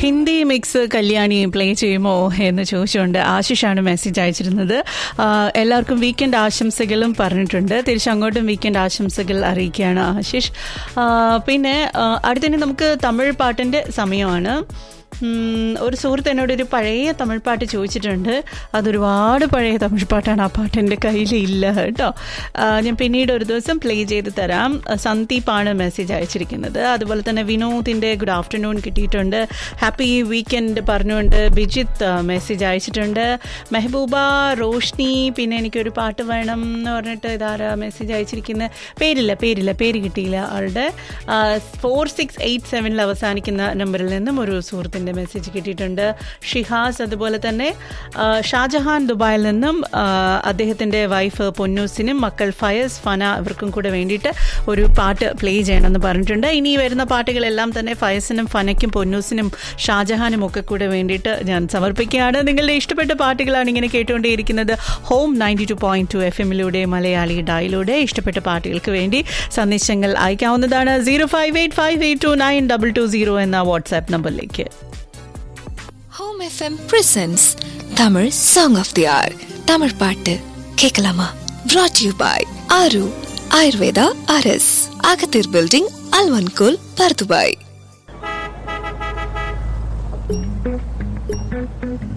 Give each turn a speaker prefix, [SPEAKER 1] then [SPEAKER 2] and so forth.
[SPEAKER 1] Hindi mix Kalyani play ചെയ്യുമോ എന്ന് ചോദിച്ചുകൊണ്ട് ആശിഷാണ് മെസ്സേജ് അയച്ചിരുന്നത് ആ, എല്ലാവർക്കും വീക്കെൻഡ് ആശംസകളും പറഞ്ഞിട്ടുണ്ട് തിരിച്ചങ്ങോട്ടും വീക്കെൻഡ് ആശംസകൾ അറിയിക്കുകയാണ് ആശിഷ് ആ, പിന്നെ ആ, അടുത്തന്നെ നമുക്ക് തമിഴ് പാട്ടിൻ്റെ സമയമാണ് ഉം, ഒരു സുഹൃത്ത് എന്നോട് ഒരു പഴയ തമിഴ് പാട്ട് ചോദിച്ചിട്ടുണ്ട് അതൊരുപാട് പഴയ തമിഴ് പാട്ടാണ് ആ പാട്ട് എൻ്റെ കയ്യിൽ ഇല്ല കേട്ടോ ആ, ഞാൻ പിന്നീട് ഒരു ദിവസം പ്ലേ ചെയ്ത് തരാം സന്ദീപാണ് മെസ്സേജ് അയച്ചിരിക്കുന്നത് അതുപോലെ തന്നെ വിനോദിൻ്റെ ഗുഡ് ആഫ്റ്റർനൂൺ കിട്ടിയിട്ടുണ്ട് ഹാപ്പി വീക്കെൻഡ് പറഞ്ഞുകൊണ്ട് ബിജിത്ത് മെസ്സേജ് അയച്ചിട്ടുണ്ട് മെഹബൂബ റോഷ്നി പിന്നെ എനിക്കൊരു പാട്ട് വേണം എന്ന് പറഞ്ഞിട്ട് ഇതാരാ മെസ്സേജ് അയച്ചിരിക്കുന്നത് പേരില്ല പേരില്ല പേര് കിട്ടിയില്ല ആളുടെ ഫോർ സിക്സ് എയ്റ്റ് സെവനിൽ അവസാനിക്കുന്ന നമ്പറിൽ നിന്നും ഒരു സുഹൃത്തിൻ്റെ മെസ്സേജ് കിട്ടിയിട്ടുണ്ട് ഷിഹാസ് അതുപോലെ തന്നെ ആ, ഷാജഹാൻ ദുബായിൽ നിന്നും ആ, അദ്ദേഹത്തിൻ്റെ വൈഫ് പൊന്നൂസിനും മക്കൾ ഫയസ് ഫന ഇവർക്കും കൂടെ വേണ്ടിയിട്ട് ഒരു പാട്ട് പ്ലേ ചെയ്യണമെന്ന് പറഞ്ഞിട്ടുണ്ട് ഇനി വരുന്ന പാട്ടുകളെല്ലാം തന്നെ ഫയസിനും ഫനയ്ക്കും പൊന്നൂസിനും ഷാജഹാനും ഒക്കെ കൂടെ വേണ്ടിയിട്ട് ഞാൻ സമർപ്പിക്കുകയാണ് നിങ്ങളുടെ ഇഷ്ടപ്പെട്ട പാട്ടുകളാണ് ഇങ്ങനെ കേട്ടുകൊണ്ടേയിരിക്കുന്നത് home ninety two point two F എമ്മിലൂടെ മലയാളി ഡായിലൂടെ ഇഷ്ടപ്പെട്ട പാട്ടുകൾക്ക് വേണ്ടി സന്ദേശങ്ങൾ അയക്കാവുന്നതാണ് zero five eight five eight two nine double two zero എന്ന വാട്സാപ്പ് നമ്പറിലേക്ക്
[SPEAKER 2] home FM presents Tamil song of the hour Tamil பாட்டு கேட்கலாமா brought you by Aaru Ayurveda RS அகத்தீர் பில்டிங் அல்வன்கோல் பர்துபாய்